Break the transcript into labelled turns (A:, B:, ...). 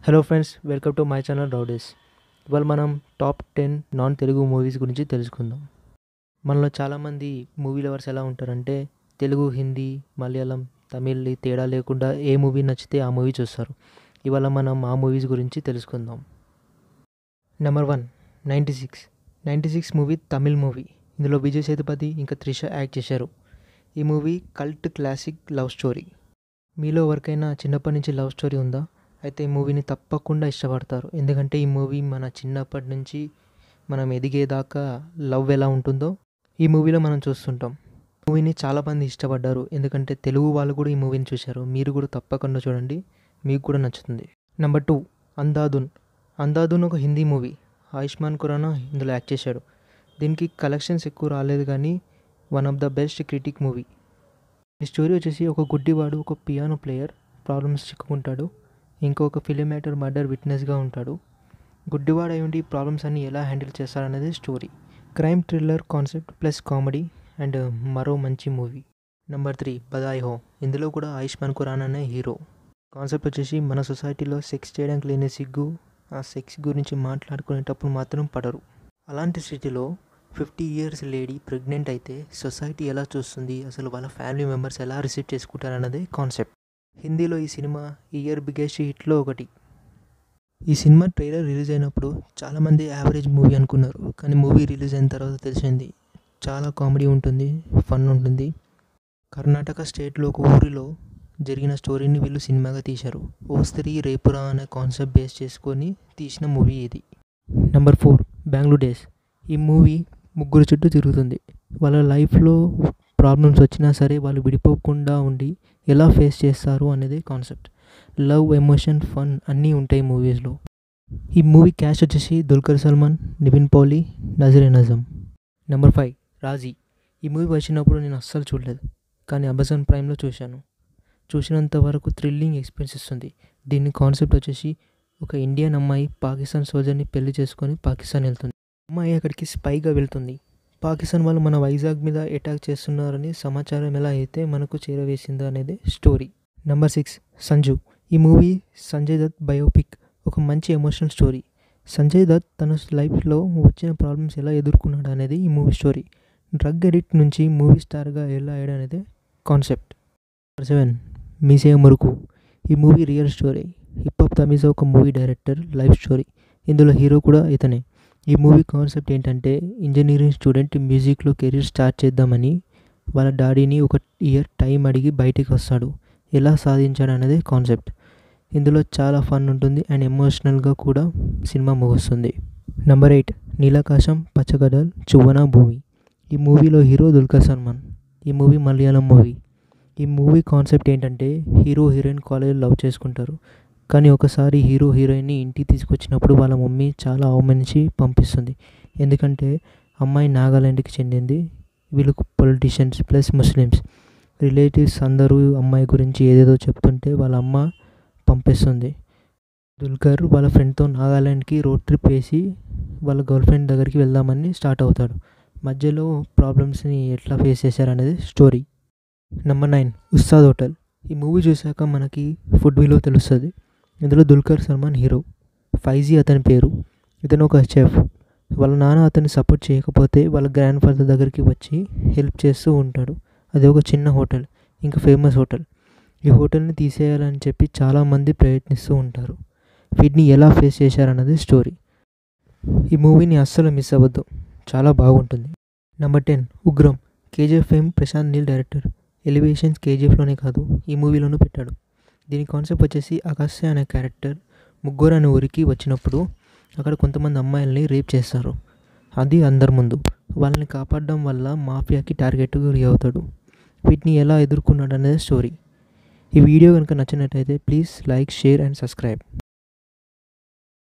A: hello friends welcome to my channel rowdies ఇవాళ మనం top ten non Telugu movies గురించి తెలుసుకుందాం మనలో చాలామంది మూవీ లవర్స్ ఎలా ఉంటారంటే తెలుగు హిందీ మలయాళం తమిళ్ ఈ తేడా లేకుండా ఏ మూవీ నచ్చితే ఆ మూవీ చూస్తారు ఇవాళ మనం ఆ మూవీస్ గురించి తెలుసుకుందాం number one ninety six ninety six movie Tamil movie ఇందులో విజయ్ సేతుపతి ఇంకా త్రిష యాక్ట్ చేశారు ఈ movie cult classic love story మీలో ఎవరికైనా చిన్నప్పటి నుంచి లవ్ స్టోరీ ఉందా అయితే ఈ మూవీని తప్పకుండా ఇష్టపడతారు ఎందుకంటే ఈ మూవీ మన చిన్నప్పటి నుంచి మనం ఎదిగేదాకా లవ్ ఎలా ఉంటుందో ఈ మూవీలో మనం చూస్తుంటాం మూవీని చాలామంది ఇష్టపడ్డారు ఎందుకంటే తెలుగు వాళ్ళు కూడా ఈ మూవీని చూశారు మీరు కూడా తప్పకుండా చూడండి మీకు కూడా నచ్చుతుంది నెంబర్ టూ అందాదున్ అందాదున్ ఒక హిందీ మూవీ ఆయుష్మాన్ ఖురానా ఇందులో యాక్ట్ చేశాడు దీనికి కలెక్షన్స్ ఎక్కువ రాలేదు కానీ one of the best critic movie ఈ స్టోరీ వచ్చేసి ఒక గుడ్డివాడు ఒక పియానో ప్లేయర్ ప్రాబ్లమ్స్ చిక్కుకుంటాడు ఇంకొక ఫిలిం యాక్టర్ మర్డర్ విట్నెస్గా ఉంటాడు గుడ్డివాడు అయి ఉండి ప్రాబ్లమ్స్ అన్ని ఎలా హ్యాండిల్ చేస్తారనేది story crime thriller concept plus comedy and మరో మంచి మూవీ నెంబర్ త్రీ బదాయ్ హో ఇందులో కూడా ఆయుష్మాన్ ఖురానా అనే హీరో కాన్సెప్ట్ వచ్చేసి మన సొసైటీలో సెక్స్ చేయడానికి లేని సిగ్గు ఆ సెక్స్ గురించి మాట్లాడుకునేటప్పుడు మాత్రం పడరు అలాంటి స్థితిలో ఫిఫ్టీ ఇయర్స్ లేడీ ప్రెగ్నెంట్ అయితే సొసైటీ ఎలా చూస్తుంది అసలు వాళ్ళ ఫ్యామిలీ మెంబర్స్ ఎలా రిసీవ్ చేసుకుంటారు అన్నదే కాన్సెప్ట్ హిందీలో ఈ సినిమా ఈ ఇయర్ బిగ్గెస్ట్ హిట్లో ఒకటి ఈ సినిమా ట్రైలర్ రిలీజ్ అయినప్పుడు చాలామంది యావరేజ్ మూవీ అనుకున్నారు కానీ మూవీ రిలీజ్ అయిన తర్వాత తెలిసింది చాలా కామెడీ ఉంటుంది ఫన్ ఉంటుంది కర్ణాటక స్టేట్లో ఒక ఊరిలో జరిగిన స్టోరీని వీళ్ళు సినిమాగా తీశారు ఓ స్త్రీ రేపురా అనే కాన్సెప్ట్ బేస్ చేసుకొని తీసిన మూవీ ఇది నెంబర్ ఫోర్ బెంగళూరు డేస్ ఈ మూవీ ముగ్గురు చుట్టూ తిరుగుతుంది వాళ్ళ లైఫ్లో ప్రాబ్లమ్స్ వచ్చినా సరే వాళ్ళు విడిపోకుండా ఉండి ఎలా ఫేస్ చేస్తారు అనేది కాన్సెప్ట్ లవ్ ఎమోషన్ ఫన్ అన్నీ ఉంటాయి మూవీస్లో ఈ మూవీ క్యాష్ వచ్చేసి దుల్కర్ సల్మాన్ నివిన్ పౌలి నజరే నజం నెంబర్ ఫైవ్ రాజీ ఈ మూవీ వచ్చినప్పుడు నేను అస్సలు చూడలేదు కానీ అమెజాన్ ప్రైమ్లో చూశాను చూసినంత వరకు థ్రిల్లింగ్ ఎక్స్పీరియన్స్ ఇస్తుంది దీని కాన్సెప్ట్ వచ్చేసి ఒక ఇండియన్ అమ్మాయి పాకిస్తాన్ సోల్జర్ని పెళ్లి చేసుకొని పాకిస్తాన్ వెళ్తుంది అమ్మాయి అక్కడికి స్పైగా వెళ్తుంది పాకిస్తాన్ వాళ్ళు మన వైజాగ్ మీద అటాక్ చేస్తున్నారని సమాచారం ఎలా అయితే మనకు చేరవేసిందో అనేది స్టోరీ నెంబర్ సిక్స్ సంజు ఈ మూవీ సంజయ్ దత్ బయోపిక్ ఒక మంచి ఎమోషనల్ స్టోరీ సంజయ్ దత్ తన లైఫ్లో వచ్చిన ప్రాబ్లమ్స్ ఎలా ఎదుర్కొన్నాడు అనేది ఈ మూవీ స్టోరీ డ్రగ్ ఎడిక్ట్ నుంచి మూవీ స్టార్గా ఎలా అయ్యాడు అనేది concept number seven Meesaya Murukku ఈ movie real story hip hop Tamizha ఒక మూవీ డైరెక్టర్ లైఫ్ స్టోరీ ఇందులో హీరో కూడా ఇతనే ఈ మూవీ కాన్సెప్ట్ ఏంటంటే ఇంజనీరింగ్ స్టూడెంట్ మ్యూజిక్లో కెరీర్ స్టార్ట్ చేద్దామని వాళ్ళ డాడీని ఒక ఇయర్ టైం అడిగి బయటికి వస్తాడు ఎలా సాధించాడు అనేది కాన్సెప్ట్ ఇందులో చాలా ఫన్ ఉంటుంది అండ్ ఎమోషనల్గా కూడా సినిమా ముగుస్తుంది నెంబర్ ఎయిట్ నీలాకాశం పచ్చగడల్ చువ్వన భూమి ఈ మూవీలో హీరో దుల్కర్ సల్మాన్ ఈ మూవీ మలయాళం మూవీ ఈ మూవీ కాన్సెప్ట్ ఏంటంటే హీరో హీరోయిన్ కాలేజ్ లవ్ చేసుకుంటారు కానీ ఒకసారి హీరో హీరోయిన్ని ఇంటికి తీసుకొచ్చినప్పుడు వాళ్ళ మమ్మీ చాలా అవమానించి పంపిస్తుంది ఎందుకంటే అమ్మాయి నాగాలాండ్కి చెందింది వీళ్ళు పొలిటీషియన్స్ ప్లస్ ముస్లిమ్స్ రిలేటివ్స్ అందరూ అమ్మాయి గురించి ఏదేదో చెప్తుంటే వాళ్ళ అమ్మ పంపిస్తుంది దుల్కర్ వాళ్ళ ఫ్రెండ్తో నాగాలాండ్కి రోడ్ ట్రిప్ వేసి వాళ్ళ గర్ల్ ఫ్రెండ్ దగ్గరికి వెళ్దామని స్టార్ట్ అవుతాడు మధ్యలో ప్రాబ్లమ్స్ని ఎట్లా ఫేస్ చేశారనేది story number nine Ustad hotel ఈ మూవీ చూశాక మనకి ఫుడ్ విలువ తెలుస్తుంది ఇందులో దుల్కర్ సల్మాన్ హీరో ఫైజీ అతని పేరు ఇతను ఒక చెఫ్ వాళ్ళ నాన్న అతన్ని సపోర్ట్ చేయకపోతే వాళ్ళ గ్రాండ్ ఫాదర్ దగ్గరికి వచ్చి హెల్ప్ చేస్తూ ఉంటాడు అది ఒక చిన్న హోటల్ ఇంకా ఫేమస్ హోటల్ ఈ హోటల్ని తీసేయాలని చెప్పి చాలామంది ప్రయత్నిస్తూ ఉంటారు వీటిని ఎలా ఫేస్ చేశారన్నది స్టోరీ ఈ మూవీని అస్సలు మిస్ అవ్వద్దు చాలా బాగుంటుంది number ten Ugramm KGF fame Prashanth Neel director elevations కేజీఎఫ్లోనే కాదు ఈ మూవీలోనూ పెట్టాడు దీని కాన్సెప్ట్ వచ్చేసి అగస్య అనే క్యారెక్టర్ ముగ్గురు అనే ఊరికి వచ్చినప్పుడు అక్కడ కొంతమంది అమ్మాయిల్ని రేప్ చేస్తారు అది అందరి ముందు వాళ్ళని కాపాడడం వల్ల మాఫియాకి టార్గెట్ గురి అవుతాడు వీటిని ఎలా ఎదుర్కొన్నాడు అనేది స్టోరీ ఈ వీడియో కనుక నచ్చినట్టయితే please like share and subscribe